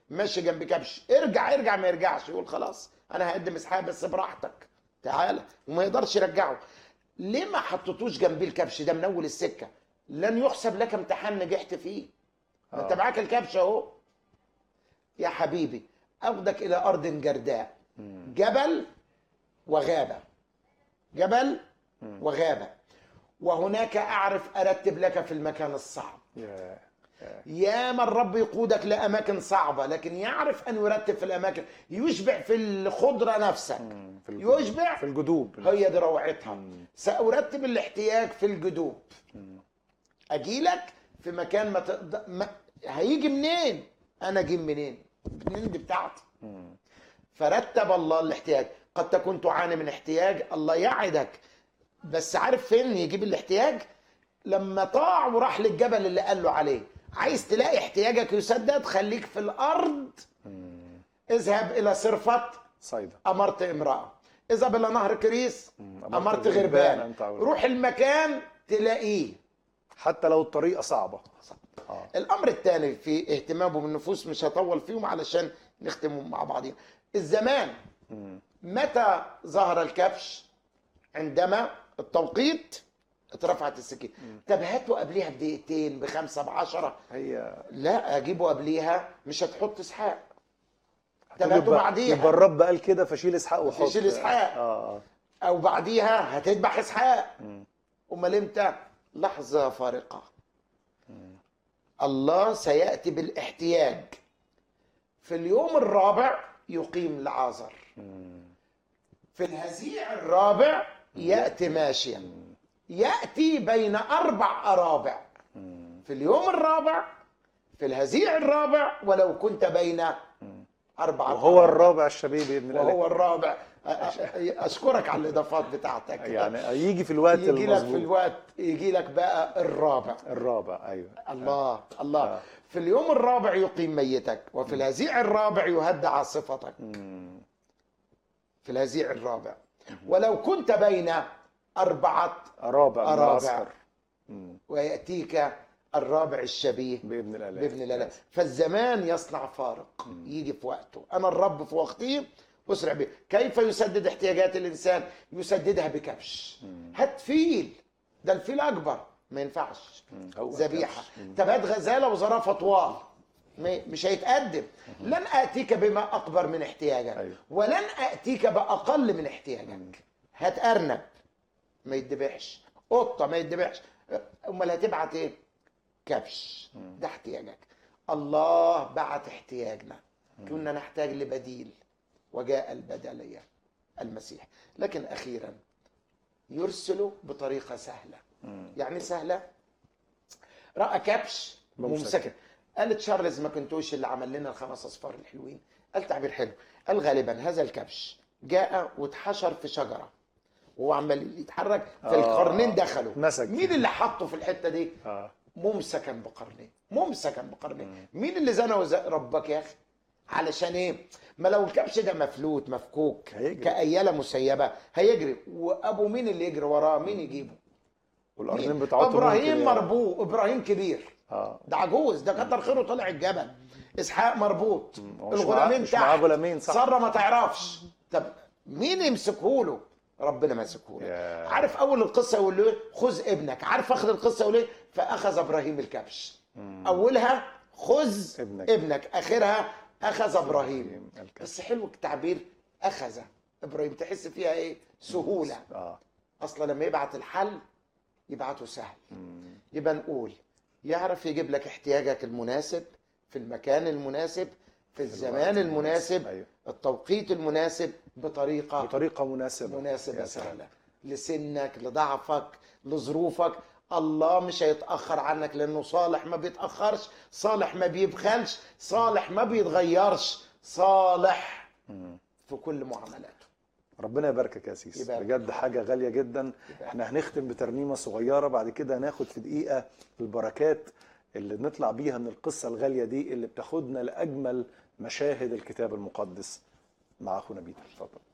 ماشي جنب كبش ارجع ارجع ما يرجعش يقول خلاص انا هقدم اسحاق بس براحتك تعالى وما يقدرش يرجعه ليه ما حطيتوش جنبيه الكبش ده من اول السكه لن يحسب لك امتحان نجحت فيه ما انت آه. معاك الكبش اهو يا حبيبي اخدك الى ارض جرداء مم. جبل وغابه جبل وغابه وهناك اعرف ارتب لك في المكان الصعب يا ياما الرب يقودك لاماكن صعبه لكن يعرف ان يرتب في الاماكن يشبع في الخضره نفسك مم. في الجدوب. يشبع في الجدوب هي دي روعتها مم. سارتب الاحتياج في الجدوب مم. اجيلك في مكان ما تقدر ما... هيجي منين انا اجيب منين منين دي بتاعتي مم. فرتب الله الاحتياج قد تكون تعاني من احتياج الله يعدك بس عارف فين يجيب الاحتياج لما طاع وراح للجبل اللي قال له عليه عايز تلاقي احتياجك يسدد خليك في الارض مم. اذهب الى صرفة صيدا امرت امرأة اذهب الى نهر كريس مم. امرت غربان غربان أن تعود. روح المكان تلاقيه حتى لو الطريقه صعبه اه الامر الثاني في اهتمامه بالنفوس مش هطول فيهم علشان نختم مع بعضين الزمان مم. متى ظهر الكبش عندما التوقيت اترفعت السكين طب هاته قبليها بدقيقتين بخمسة بعشرة هي لا اجيبه قبليها مش هتحط اسحاق طب يبقى- هاته بعديها يبقى الرب قال كده فشيل اسحاق وحط فشيل إسحاق. اه اه او بعديها هتذبح اسحاق مم. امال امتى لحظة فارقة الله سيأتي بالاحتياج في اليوم الرابع يقيم لعازر مم. في الهزيع الرابع يأتي ماشيا يأتي بين أربع أرابع مم. في اليوم الرابع في الهزيع الرابع ولو كنت بين أربعة وهو الرابع الشبيبي ابن الالهه وهو الرابع أ- أ- أشكرك على الإضافات بتاعتك يعني يجي في الوقت يجي لك في المظبوط الوقت يجي لك بقى الرابع الرابع ايوه الله الله آه. في اليوم الرابع يقيم ميتك وفي الهزيع الرابع يهدى عاصفتك مم. في الهزيع الرابع ولو كنت بين أربعة رابع من أرابع. العسكر مم. ويأتيك الرابع الشبيه بابن الاله بإذن الله فالزمان يصنع فارق يجي في وقته أنا الرب في وقته أسرع به كيف يسدد احتياجات الإنسان يسددها بكبش هات فيل ده الفيل أكبر ما ينفعش مم. هو ذبيحة الكبش. مم. طب هات غزالة وزرافة طوال ما- مش هيتقدم لن آتيك بما أكبر من احتياجك أيوة. ولن آتيك بأقل من احتياجك هات أرنب ما يتذبحش قطة ما يتذبحش أمال هتبعت إيه؟ كبش ده احتياجك الله بعت احتياجنا كنا نحتاج لبديل وجاء البدلية المسيح لكن أخيرا يرسله بطريقة سهلة يعني سهلة رأى كبش ممسك. ممسكة قال تشارلز ماكنتوش اللي عمل لنا الخمس أصفار الحلوين قال تعبير حلو قال غالبا هذا الكبش جاء واتحشر في شجرة وهو عمال يتحرك آه. فالقرنين دخلوا مسك. مين اللي حطه في الحتة دي اه ممسكا بقرنين ممسكا بقرنين مين اللي زنى وز... ربك يا اخي علشان ايه ما لو الكبش ده مفلوت مفكوك هيجري. كأيالة مسيبة هيجري وابو مين اللي يجري وراه مين يجيبه والقرنين مين؟ بتاعته ابراهيم ممكن- مربوط ابراهيم كبير اه ده عجوز ده كتر خيره طلع الجبل اسحاق مربوط هو مش معاه- الغلامين مش معاه تحت غلامين، صح. ساره ما تعرفش طب مين يمسكه له ربنا ماسكه له يا. عارف اول القصه يقول له إيه؟ خذ ابنك عارف اخر القصه يقول ايه فاخذ ابراهيم الكبش اولها خذ ابنك. ابنك اخرها اخذ ابراهيم إبراهيم الكبش. بس حلو التعبير اخذ ابراهيم تحس فيها ايه سهوله اه اصلا لما يبعت الحل يبعته سهل يبقى نقول يعرف يجيب لك احتياجك المناسب في المكان المناسب في الزمان المناسب أيوة. التوقيت المناسب بطريقة بطريقه مناسبه مناسبة يا سلام. سهلة لسنك لضعفك لظروفك الله مش هيتأخر عنك لأنه صالح ما بيتأخرش صالح ما بيبخلش صالح ما بيتغيرش صالح في كل معاملاته ربنا يباركك يا سيس يبارك. بجد حاجه غاليه جدا احنا هنختم بترنيمه صغيره بعد كده هناخد في دقيقه البركات اللي نطلع بيها من القصه الغاليه دي اللي بتاخدنا لاجمل مشاهد الكتاب المقدس مع اخونا بيتر اتفضل